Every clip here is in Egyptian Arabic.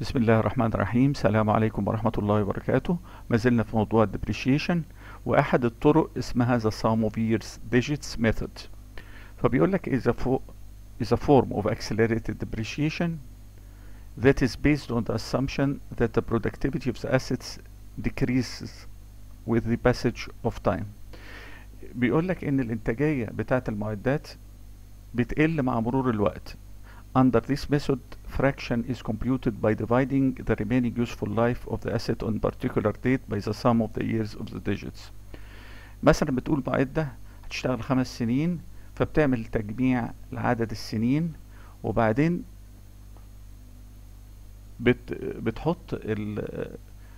بسم الله الرحمن الرحيم السلام عليكم ورحمة الله وبركاته ما زلنا في موضوع الديبريشيشن وأحد الطرق اسمها the sum of years digits method فبيقول لك is a, fo- is a form of accelerated depreciation that is based on the assumption that the productivity of the assets decreases with the passage of time بيقول لك ان الانتاجية بتاعة المعدات بتقل مع مرور الوقت Under this method, fraction is computed by dividing the remaining useful life of the asset on particular date by the sum of the years of the digits. مثلا بتقول معدة هتشتغل خمس سنين فبتعمل تجميع لعدد السنين وبعدين بت بتحط ال-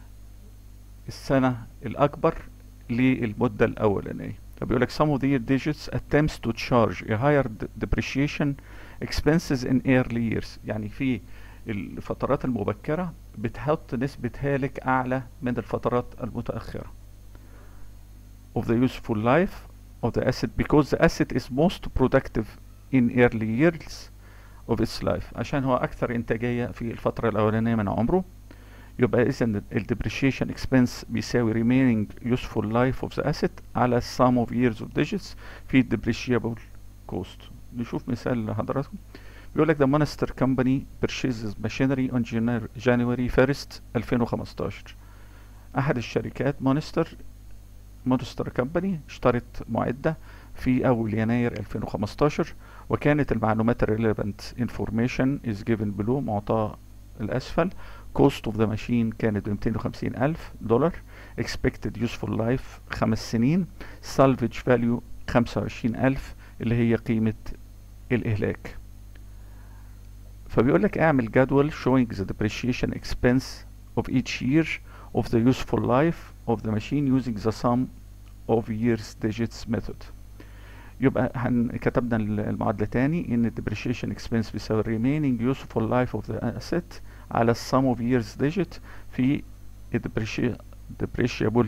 السنة الأكبر للمدة الأولانية فبيقول لك some of the year digits attempts to charge a higher d- depreciation expenses in early years يعني في الفترات المبكرة بتحط نسبة هالك أعلى من الفترات المتأخرة of the useful life of the asset because the asset is most productive in early years of its life عشان هو أكثر إنتاجية في الفترة الأولانية من عمره يبقى إذا ال depreciation expense بيساوي remaining useful life of the asset على sum of years of digits في depreciable cost نشوف مثال لحضراتكم بيقول لك the Monster Company purchases machinery on January January 1st 2015 أحد الشركات مونستر مونستر كمباني اشترت معدة في أول يناير 2015 وكانت المعلومات ال relevant information is given below معطاة الأسفل cost of the machine كانت ب 250 ألف دولار expected useful life خمس سنين salvage value 25 ألف اللي هي قيمة الإهلاك فبيقول لك اعمل جدول showing the depreciation expense of each year of the useful life of the machine using the sum of years digits method يبقى هن كتبنا ال- المعادلة تاني ان depreciation expense بيساوي remaining useful life of the asset على sum of years digit في depreci- depreciable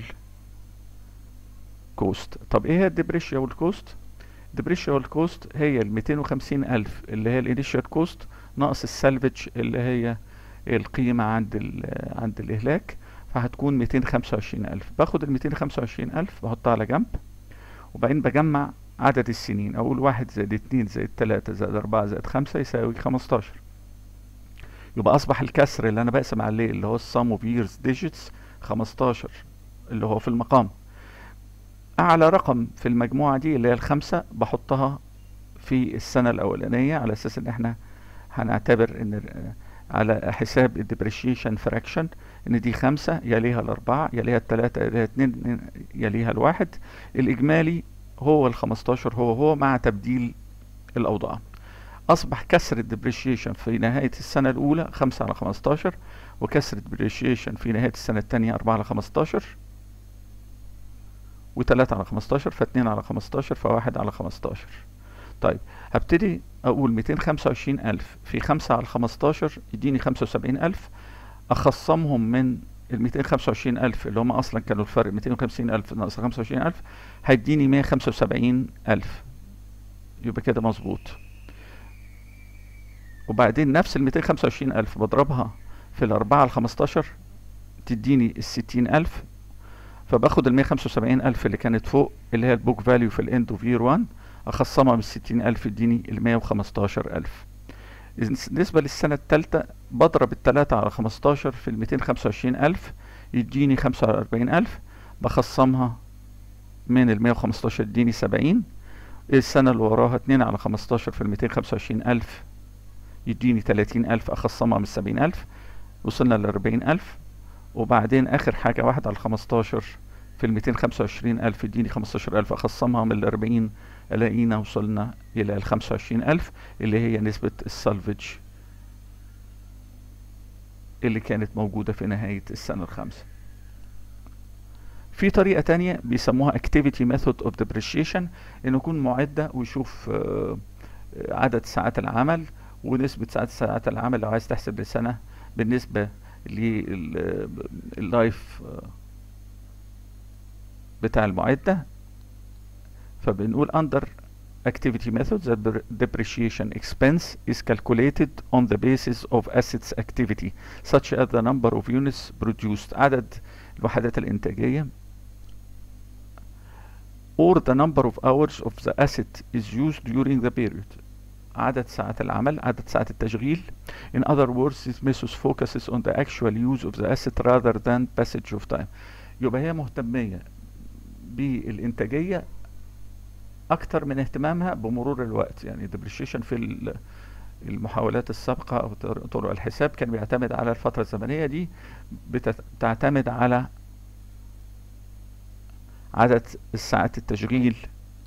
cost طب ايه هي depreciable cost depreciable cost هي ال 250 ألف اللي هي الانيشال كوست ناقص السالفج اللي هي القيمة عند ال عند الإهلاك فهتكون 225 ألف باخد ال 225 ألف بحطها على جنب وبعدين بجمع عدد السنين أقول واحد زائد اتنين زائد تلاتة زائد أربعة زائد خمسة يساوي 15 يبقى أصبح الكسر اللي أنا بقسم عليه اللي هو السم اوف ييرز ديجيتس 15 اللي هو في المقام أعلى رقم في المجموعة دي اللي هي الخمسة بحطها في السنة الأولانية على أساس إن إحنا هنعتبر إن ال- على حساب الديبريشيشن فراكشن إن دي خمسة يليها الأربعة يليها التلاتة يليها اتنين يليها الواحد الإجمالي هو الخمستاشر هو هو مع تبديل الأوضاع أصبح كسر الديبريشيشن في نهاية السنة الأولى خمسة على خمستاشر وكسر الديبريشيشن في نهاية السنة التانية أربعة على خمستاشر وتلاتة على خمستاشر فاتنين على خمستاشر فواحد على خمستاشر طيب هبتدي أقول ميتين خمسة وعشرين ألف في خمسة على خمستاشر يديني خمسة وسبعين ألف أخصمهم من الميتين خمسة وعشرين ألف اللي هم أصلا كانوا الفرق ميتين وخمسين ألف ناقص خمسة وعشرين ألف هيديني مية خمسة وسبعين ألف يبقى كده مظبوط وبعدين نفس الميتين خمسة وعشرين ألف بضربها في الأربعة على خمستاشر تديني الستين ألف فباخد ال 175 ألف اللي كانت فوق اللي هي البوك فاليو في الاند اوف يير 1 أخصمها من 60 ألف يديني ال 115 ألف بالنسبة للسنة التالتة بضرب التلاتة على 15 في ال 225 ألف يديني 45 ألف بخصمها من ال 115 يديني 70 السنة اللي وراها 2 على 15 في ال 225 ألف يديني 30 ألف أخصمها من 70 ألف وصلنا ل 40 ألف وبعدين اخر حاجة واحد على خمستاشر في الميتين خمسة وعشرين الف يديني خمستاشر الف اخصمها من الاربعين الاقينا وصلنا الى الخمسة وعشرين الف اللي هي نسبة السالفج اللي كانت موجودة في نهاية السنة الخامسة في طريقة تانية بيسموها activity method of depreciation انه يكون معدة ويشوف آه، آه، عدد ساعات العمل ونسبة ساعات ساعات العمل لو عايز تحسب لسنة بالنسبة لللايف بتاع المعدة فبنقول under activity method that the depreciation expense is calculated on the basis of assets activity such as the number of units produced عدد الوحدات الإنتاجية or the number of hours of the asset is used during the period عدد ساعات العمل عدد ساعات التشغيل in other words this method focuses on the actual use of the asset rather than passage of time يبقى هي مهتمية بالإنتاجية أكتر من اهتمامها بمرور الوقت يعني depreciation في المحاولات السابقة أو طرق الحساب كان بيعتمد على الفترة الزمنية دي بتعتمد على عدد الساعات التشغيل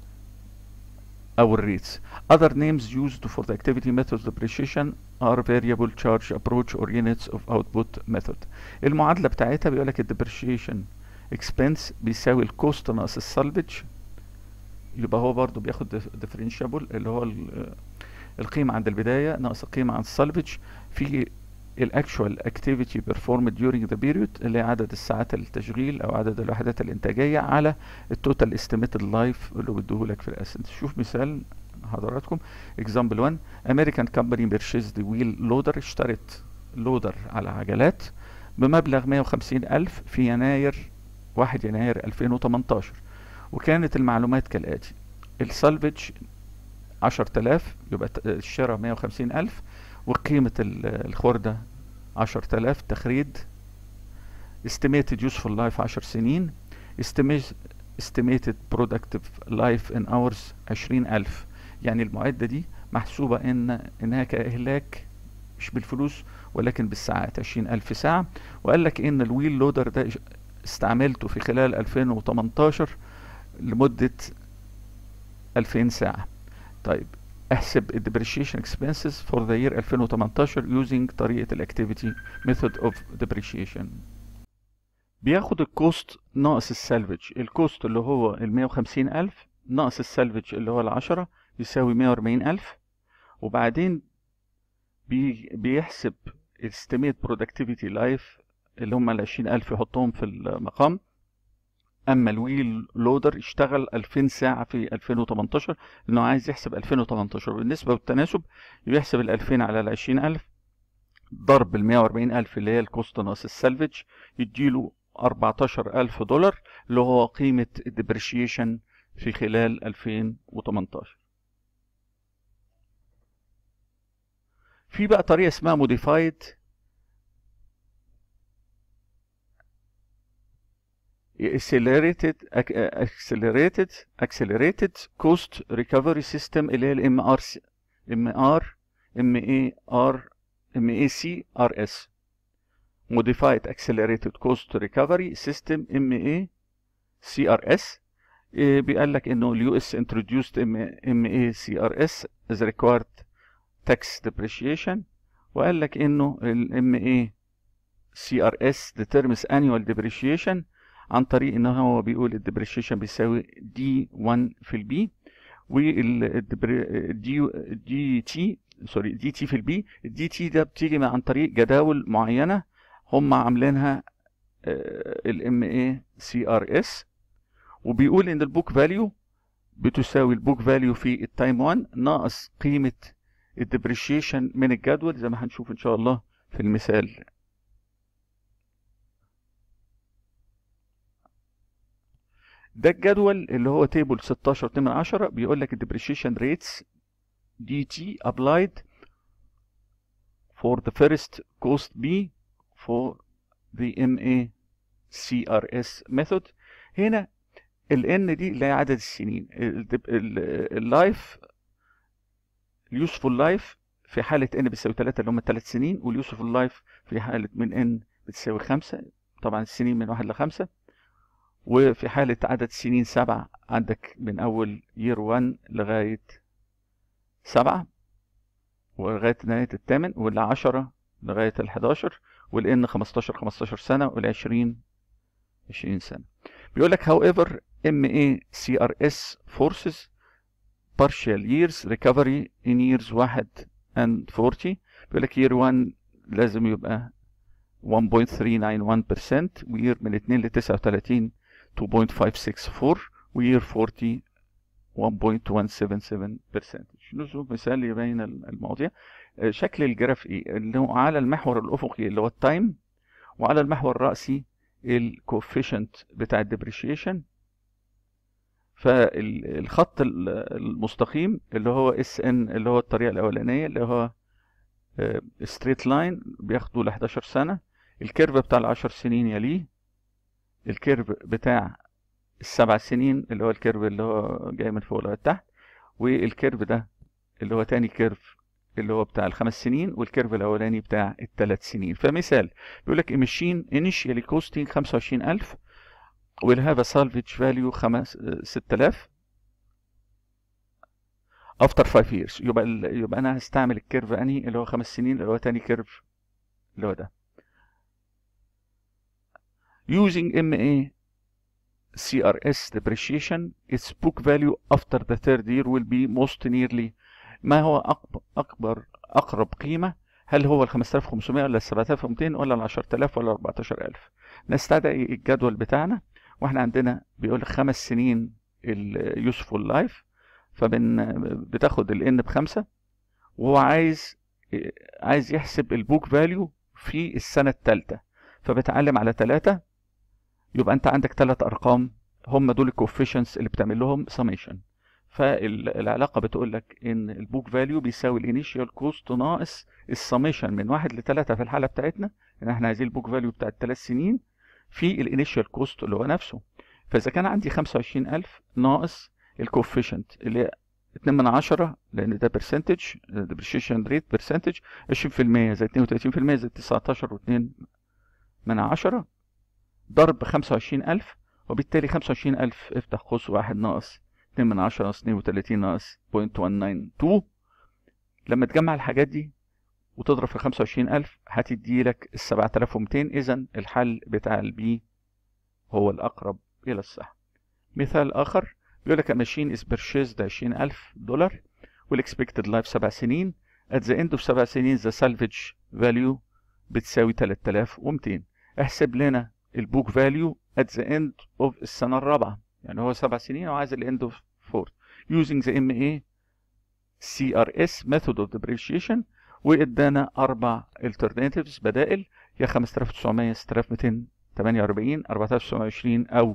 أو الريتس other names used for the activity method depreciation are variable charge approach or units of output method المعادلة بتاعتها بيقولك depreciation expense بيساوي الكوست ناقص السالفج يبقى هو برضو بياخد differentiable اللي هو القيمة عند البداية ناقص القيمة عند السالفج في الاكشوال اكتيفيتي performed during the period اللي هي عدد الساعات التشغيل او عدد الوحدات الانتاجية على التوتال استيميتد لايف اللي بديهولك في الاسنت شوف مثال حضراتكم example 1 American company purchased wheel loader اشترت لودر على عجلات بمبلغ 150 ألف في يناير 1 يناير 2018 وكانت المعلومات كالآتي السالفج 10000 يبقى الشراء 150 ألف وقيمة الخردة 10000 تخريد estimated useful life 10 سنين estimated productive life in hours 20000 يعني المعدة دي محسوبة ان انها كإهلاك مش بالفلوس ولكن بالساعات 20000 ساعة وقال لك ان الويل لودر ده استعملته في خلال 2018 لمدة 2000 ساعة طيب احسب ال depreciation expenses for the year 2018 using طريقة ال activity method of depreciation بياخد الكوست ناقص السالفج الكوست اللي هو ال 150 ألف ناقص السالفج اللي هو العشرة يساوي 140 ألف وبعدين بي بيحسب estimate productivity life اللي هم ال 20 ألف يحطهم في المقام اما الويل لودر اشتغل 2000 ساعه في 2018 لانه عايز يحسب 2018 بالنسبه والتناسب يحسب ال 2000 على ال 20000 ضرب ال 140000 اللي هي الكوست ناقص السلفج يديله 14000 دولار اللي هو قيمه الديبريشيشن في خلال 2018 في بقى طريقه اسمها موديفايد accelerated accelerated accelerated cost recovery system اللي هي الام ار ام ار ام اي ار ام اي سي ار اس modified accelerated cost recovery system ام اي سي ار اس بيقال لك انه اليو اس introduced ام اي سي ار اس as required tax depreciation وقال لك انه الام اي سي ار اس determines annual depreciation عن طريق ان هو بيقول الديبريشيشن بيساوي دي 1 في البي وال دي دي تي سوري دي تي في البي الدي تي ده بتيجي عن طريق جداول معينه هم عاملينها الام اي سي ار اس وبيقول ان البوك فاليو بتساوي البوك فاليو في التايم 1 ناقص قيمه الديبريشيشن من الجدول زي ما هنشوف ان شاء الله في المثال ده الجدول اللي هو تيبل 16 2 من 10 بيقول لك الديبريشيشن ريتس دي تي applied for the first cost B for the MA CRS method هنا ال N دي اللي هي عدد السنين اللايف اليوسفول لايف في حالة N بتساوي 3 اللي هم 3 سنين واليوسفول لايف في حالة من N بتساوي 5 طبعا السنين من 1 ل 5 وفي حالة عدد سنين سبع عندك من أول يير 1 لغاية سبعة ولغاية نهاية الثامن والعشرة لغاية الحداشر والإن خمستاشر خمستاشر سنة والعشرين عشرين سنة بيقول لك however MA CRS forces partial years recovery in years واحد and 40 بيقول لك year 1 لازم يبقى 1.391% وير من 2 ل 39 2.564 وير 40 1.177% نشوف مثال يبين المواضيع شكل الجراف ايه اللي هو على المحور الافقي اللي هو التايم وعلى المحور الرأسي الكوفيشنت بتاع الديبريشيشن فالخط المستقيم اللي هو اس ان اللي هو الطريقه الاولانيه اللي هو ستريت لاين بياخده ل 11 سنه الكيرف بتاع ال 10 سنين يليه الكيرف بتاع السبع سنين اللي هو الكيرف اللي هو جاي من فوق لغايه تحت والكيرف ده اللي هو تاني كيرف اللي هو بتاع الخمس سنين والكيرف الاولاني بتاع الثلاث سنين فمثال بيقول لك ماشين initially costing 25000 will have a salvage value 6000 after 5 years يبقى يبقى انا هستعمل الكيرف انهي اللي هو خمس سنين اللي هو تاني كيرف اللي هو ده using MA CRS depreciation its book value after the third year will be most nearly ما هو أكبر, أكبر أقرب قيمة هل هو ال 5500 ولا ال 7200 ولا ال 10000 ولا 14000 نستدعي الجدول بتاعنا واحنا عندنا بيقول خمس سنين اليوسفول لايف فبن بتاخد الان بخمسة وهو عايز عايز يحسب البوك فاليو في السنة الثالثة فبتعلم على ثلاثة يبقى انت عندك ثلاث ارقام هم دول الكوفيشنتس اللي بتعمل لهم سميشن فالعلاقة بتقول لك ان البوك فاليو بيساوي الانيشال كوست ناقص السميشن من واحد لثلاثة في الحالة بتاعتنا ان احنا عايزين البوك فاليو بتاع الثلاث سنين في الانيشال كوست اللي هو نفسه فاذا كان عندي 25000 ناقص الكوفيشنت اللي 2 من 10 لان ده برسنتج ديبريشيشن ريت برسنتج 20% زي 32% زي 19 و2 من 10 ضرب 25000 وبالتالي 25000 افتح قوس واحد ناقص 2 من 10 ناقص 32 ناقص 0.192 لما تجمع الحاجات دي وتضرب في 25000 هتدي لك ال 7200 اذا الحل بتاع البي هو الاقرب الى الصح مثال اخر بيقول لك ماشين is purchased 20000 دولار والاكسبكتد لايف 7 سنين at the end of 7 سنين the salvage value بتساوي 3200 احسب لنا البوك فاليو at the end of السنة الرابعة يعني هو 7 سنين وعايز ال end of 4 using the MA CRS method of depreciation وادانا اربع alternatives بدائل يا 5900 6248 4920 او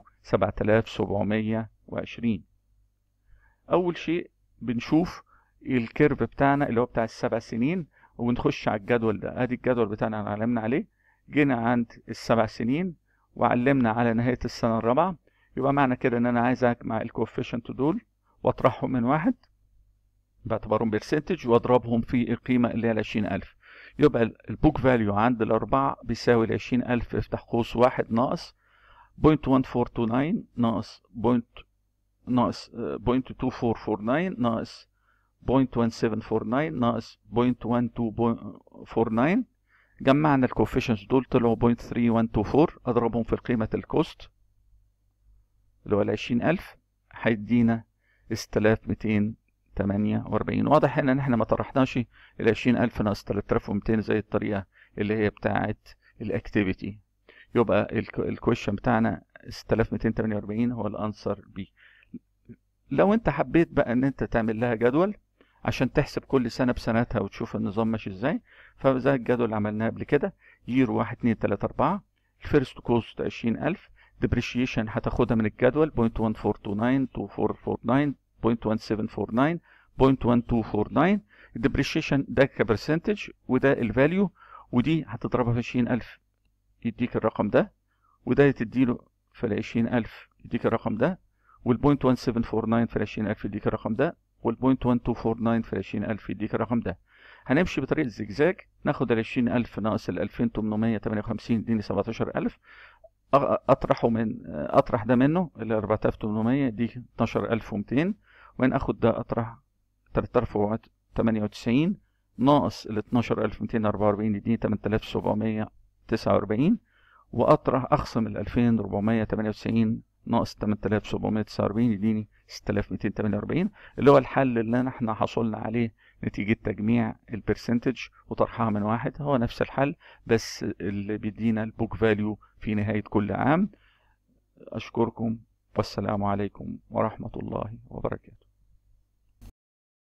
7720 اول شيء بنشوف الكيرف بتاعنا اللي هو بتاع السبع سنين ونخش على الجدول ده ادي الجدول بتاعنا اللي علمنا عليه جينا عند السبع سنين وعلمنا على نهاية السنة الرابعة يبقى معنى كده ان انا عايز اجمع الكوفيشنت دول واطرحهم من واحد باعتبارهم برسنتج واضربهم في القيمة اللي هي العشرين ألف يبقى البوك فاليو عند الأربعة بيساوي العشرين ألف افتح قوس واحد ناقص بوينت ون فور تو ناين ناقص بوينت ناقص بوينت تو فور فور ناين ناقص بوينت ون سفن فور ناين ناقص بوينت ون تو فور ناين جمعنا الكوفيشنز دول طلعوا بوينت ثري ون تو فور أضربهم في قيمة الكوست اللي هو العشرين ألف هيدينا ستلاف ميتين تمانية وأربعين واضح هنا إن إحنا ما طرحناش العشرين ألف ناقص تلات آلاف ومتين زي الطريقة اللي هي بتاعة الأكتيفيتي يبقى الكويشن بتاعنا ستلاف ميتين تمانية وأربعين هو الأنسر بي لو أنت حبيت بقى إن أنت تعمل لها جدول عشان تحسب كل سنة بسنتها وتشوف النظام ماشي ازاي فزي الجدول اللي عملناه قبل كده يير واحد اتنين تلاتة أربعة الفيرست كوست عشرين ألف ديبريشيشن هتاخدها من الجدول بوينت ون فور تو ناين تو فور فور ناين 0.1749 0.1249 الديبريشيشن ده كبرسنتج وده الفاليو ودي هتضربها في 20000 يديك الرقم ده وده تديله في ال 20000 يديك الرقم ده وال 0.1749 في ال 20000 يديك الرقم ده وال 0.1249 في ال 20000 يديك الرقم ده هنمشي بطريقة زجزاج ناخد ال 20000 ناقص ال 2858 يديني 17000 اطرحه من اطرح ده منه ال 4800 دي 12200 وين اخد ده اطرح 3098 ناقص ال 12244 يديني 8749 واطرح اخصم ال 2498 ناقص 8749 يديني 6248 اللي هو الحل اللي احنا حصلنا عليه نتيجة تجميع البرسنتج وطرحها من واحد هو نفس الحل بس اللي بيدينا البوك فاليو في نهاية كل عام أشكركم والسلام عليكم ورحمة الله وبركاته